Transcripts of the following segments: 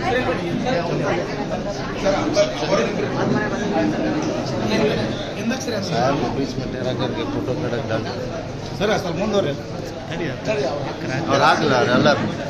साहब के बीच में टेढ़ा करके फोटो खड़ा डाल ಸರ್ ಸ್ವಲ್ಪ ಮುಂದುವರಿ और ಆಗಲ್ಲ ಎಲ್ಲ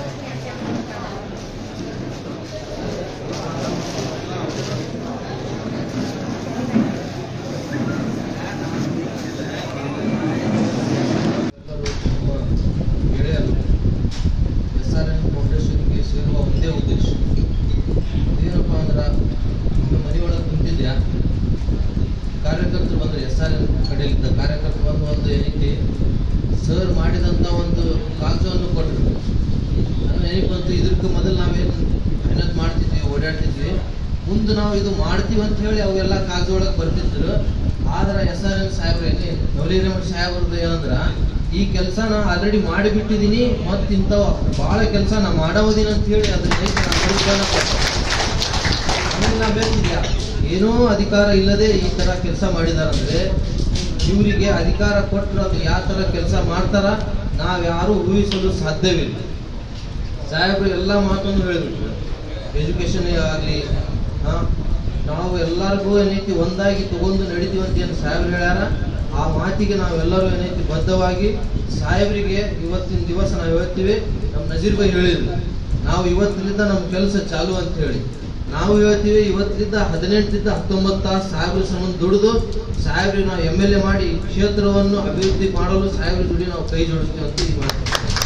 ಗೆಳೆಯರು ಎಸ್ ಆರ್ ಎನ್ ಫೌಂಡೇಶನ್ಗೆ ಸೇರುವ ಒಂದೇ ಉದ್ದೇಶ ಏನಪ್ಪ ಅಂದ್ರೆ ನಿಮ್ಮ ಮನೆಯೊಳಗೆ ಕುಂತಿದ್ಯಾ ಕಾರ್ಯಕರ್ತರು ಬಂದರು ಎಸ್ ಆರ್ ಎನ್ ಕಡೆಯಿಂದ ಕಾರ್ಯಕರ್ತರು ಬಂದು ಒಂದು ಏನಕ್ಕೆ ಸರ್ ಮಾಡಿದಂಥ ಒಂದು ಕಾಗದವನ್ನು ಕೊಟ್ಟರು ನಾನು ಏನಕ್ಕೆ ಬಂತು ಇದಕ್ಕೆ ಮೊದಲು ನಾವೇನು ಮೆಹನತ್ ಮಾಡ್ತಿದ್ವಿ ಓಡಾಡ್ತಿದ್ವಿ ಮುಂದೆ ನಾವು ಇದು ಮಾಡ್ತೀವಿ ಅಂತ ಹೇಳಿ ಅವೆಲ್ಲ ಕಾಗದ ಒಳಗೆ ಬರ್ತಿದ್ರು ಆದ್ರೆ ಎಸ್ ಆರ್ ಎನ್ ಸಾಹೇಬ್ರು ಏನಿ ನವಲೀರಮಠ ಸಾಹೇಬ್ರದ್ದು ಏನಂದ್ರೆ ಈ ಕೆಲಸ ನಾ ಆಲ್ರೆಡಿ ಮಾಡಿಬಿಟ್ಟಿದ್ದೀನಿ ಮತ್ತು ಇಂಥವು ಭಾಳ ಕೆಲಸ ನಾ ಮಾಡೋದಿನ ಅಂತ ಹೇಳಿ ಅದನ್ನ ಹೇಗೆ ನಾನು ಪರಿಜ್ಞಾನ ಕೊಟ್ಟೆ. ಆಮೇಲೆ ನಾ ಬೇಕಿದ್ಯಾ ಏನೋ ಅಧಿಕಾರ ಇಲ್ಲದೆ ಈ ಥರ ಕೆಲಸ ಮಾಡಿದಾರಂದ್ರೆ ಇವರಿಗೆ ಅಧಿಕಾರ ಕೊಟ್ಟರು ಅದು ಯಾವ ಥರ ಕೆಲಸ ಮಾಡ್ತಾರ ನಾವ್ಯಾರೂ ಊಹಿಸಲು ಸಾಧ್ಯವಿಲ್ಲ ಸಾಹೇಬರು ಎಲ್ಲ ಮಾತನ್ನು ಹೇಳಿದ್ರು ಎಜುಕೇಷನ್ ಆಗಲಿ ಹಾಂ ನಾವು ಎಲ್ಲರಿಗೂ ಏನೈತಿ ಒಂದಾಗಿ ತಗೊಂಡು ನಡಿತೀವಿ ಅಂತ ಏನು ಸಾಹೇಬ್ರು ಹೇಳ್ಯಾರ ಆ ಮಾತಿಗೆ ನಾವೆಲ್ಲರೂ ಏನೈತಿ ಬದ್ಧವಾಗಿ ಸಾಹೇಬರಿಗೆ ಇವತ್ತಿನ ದಿವಸ ನಾವು ಹೇಳ್ತೀವಿ ನಮ್ಮ ನಜೀರ್ ಭಾಯಿ ಹೇಳಿದ್ರು ನಾವು ಇವತ್ತಿನಿಂದ ನಮ್ಮ ಕೆಲಸ ಚಾಲು ಅಂತ ಹೇಳಿ ನಾವು ಹೇಳ್ತೀವಿ ಇವತ್ತಿನಿಂದ ಹದಿನೆಂಟರಿಂದ ಹತ್ತೊಂಬತ್ತು ತಾಸು ಸಾಹೇಬ್ರ ಸಂಬಂಧ ದುಡಿದು ಸಾಹೇಬ್ರಿಗೆ ನಾವು ಎಮ್ ಎಲ್ ಎ ಮಾಡಿ ಈ ಕ್ಷೇತ್ರವನ್ನು ಅಭಿವೃದ್ಧಿ ಮಾಡಲು ಸಾಹೇಬ್ರ ಜೋಡಿ ನಾವು ಕೈ ಜೋಡಿಸ್ತೀವಿ ಅಂತ ಈ ಮಾತು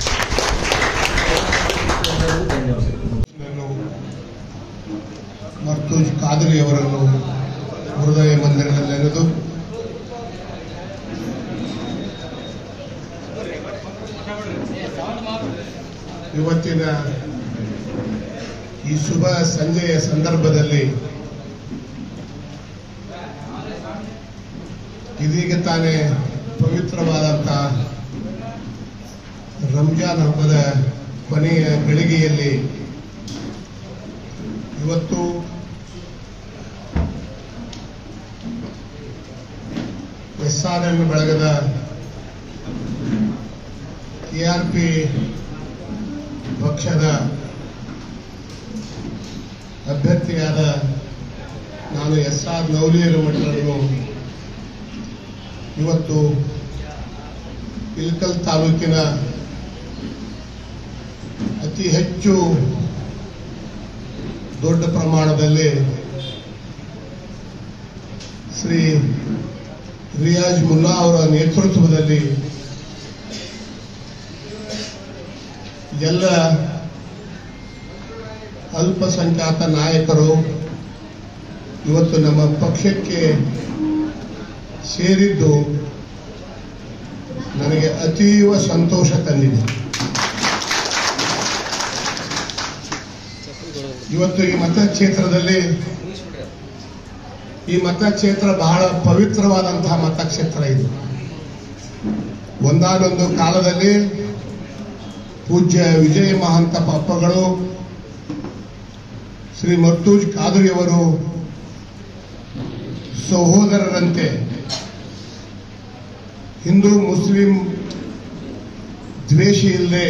ಎಲ್ಲರಿಗೂ ಧನ್ಯವಾದ ನಾನು ಮರ್ತೂಜ್ ಕಾದರಿ ಅವರನ್ನು ಹೃದಯ ಮಂದಿರದಲ್ಲಿ ನೆನೆದು ಇವತ್ತಿನ ಈ ಶುಭ ಸಂಜೆಯ ಸಂದರ್ಭದಲ್ಲಿ ಇದೀಗ ತಾನೇ ಪವಿತ್ರವಾದಂಥ ರಂಜಾನ್ ಹಬ್ಬದ ಕೊನೆಯ ಗಳಿಗೆಯಲ್ಲಿ ಇವತ್ತು ಎಸ್ ಆರ್ ಎನ್ ಬಳಗದ ಕೆಆರ್ಪಿ ಪಕ್ಷದ ಅಭ್ಯರ್ಥಿಯಾದ ನಾನು ಎಸ್ ಆರ್ ನವಲಿಯರು ಮಠವನ್ನು ಇವತ್ತು ಇಲ್ಕಲ್ ತಾಲೂಕಿನ ಅತಿ ಹೆಚ್ಚು ದೊಡ್ಡ ಪ್ರಮಾಣದಲ್ಲಿ ಶ್ರೀ ರಿಯಾಜ್ ಮುಲ್ಲಾ ಅವರ ನೇತೃತ್ವದಲ್ಲಿ ಎಲ್ಲ ಅಲ್ಪಸಂಖ್ಯಾತ ನಾಯಕರು ಇವತ್ತು ನಮ್ಮ ಪಕ್ಷಕ್ಕೆ ಸೇರಿದ್ದು ನನಗೆ ಅತೀವ ಸಂತೋಷ ತಂದಿದೆ ಇವತ್ತು ಈ ಮತಕ್ಷೇತ್ರದಲ್ಲಿ ಈ ಮತಕ್ಷೇತ್ರ ಬಹಳ ಪವಿತ್ರವಾದಂತಹ ಮತಕ್ಷೇತ್ರ ಇದು ಒಂದಾನೊಂದು ಕಾಲದಲ್ಲಿ ಪೂಜ್ಯ ವಿಜಯ ಮಹಾಂತ ಪಪ್ಪಗಳು ಶ್ರೀ ಮರ್ತೂಜ್ ಕಾದುರಿಯವರು ಸಹೋದರರಂತೆ ಹಿಂದೂ ಮುಸ್ಲಿಂ ದ್ವೇಷ ಇಲ್ಲದೆ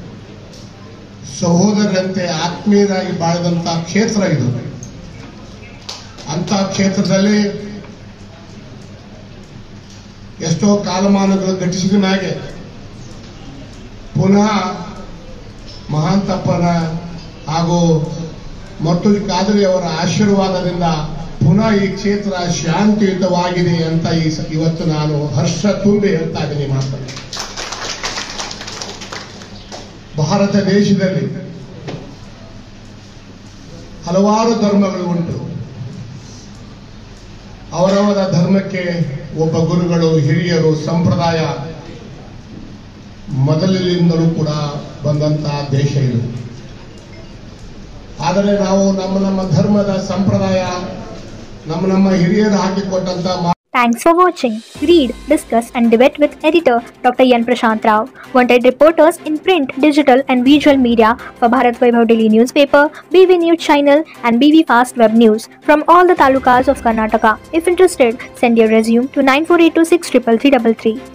ಸಹೋದರರಂತೆ ಆತ್ಮೀಯರಾಗಿ ಬಾಳಿದಂತ ಕ್ಷೇತ್ರ ಇದು ಅಂತ ಕ್ಷೇತ್ರದಲ್ಲಿ ಎಷ್ಟೋ ಕಾಲಮಾನಗಳು ಘಟಿಸಿದ ಮ್ಯಾಗೆ ಪುನಃ ಮಹಾಂತಪ್ಪನ ಹಾಗೂ ಮರ್ತುಜ್ ಕಾದರಿ ಅವರ ಆಶೀರ್ವಾದದಿಂದ ಪುನಃ ಈ ಕ್ಷೇತ್ರ ಶಾಂತಿಯುತವಾಗಿದೆ ಅಂತ ಈ ಸ- ಇವತ್ತು ನಾನು ಹರ್ಷ ತುಂಬಿ ಹೇಳ್ತಾ ಇದ್ದೀನಿ ಮಾತನ್ನು ಭಾರತ ದೇಶದಲ್ಲಿ ಹಲವಾರು ಧರ್ಮಗಳು ಉಂಟು ಅವರವರ ಧರ್ಮಕ್ಕೆ ಒಬ್ಬ ಗುರುಗಳು ಹಿರಿಯರು ಸಂಪ್ರದಾಯ ಮೊದಲಿನಿಂದಲೂ ಕೂಡ ಬಂದಂತಹ ದೇಶ ಇದು ಆದರೆ ನಾವು ನಮ್ಮ ನಮ್ಮ ಧರ್ಮದ ಸಂಪ್ರದಾಯ ನಮ್ಮ ನಮ್ಮ ಹಿರಿಯರು ಹಾಕಿಕೊಟ್ಟಂತ ಮಾ- Thanks for watching. Read, discuss, and debate with editor Dr. Yan Prashant Rao. Wanted reporters in print, digital, and visual media for Bharat Vaibhav Daily Newspaper, BV News Channel, and BV Fast Web News from all the talukas of Karnataka. If interested, send your resume to 9482633333.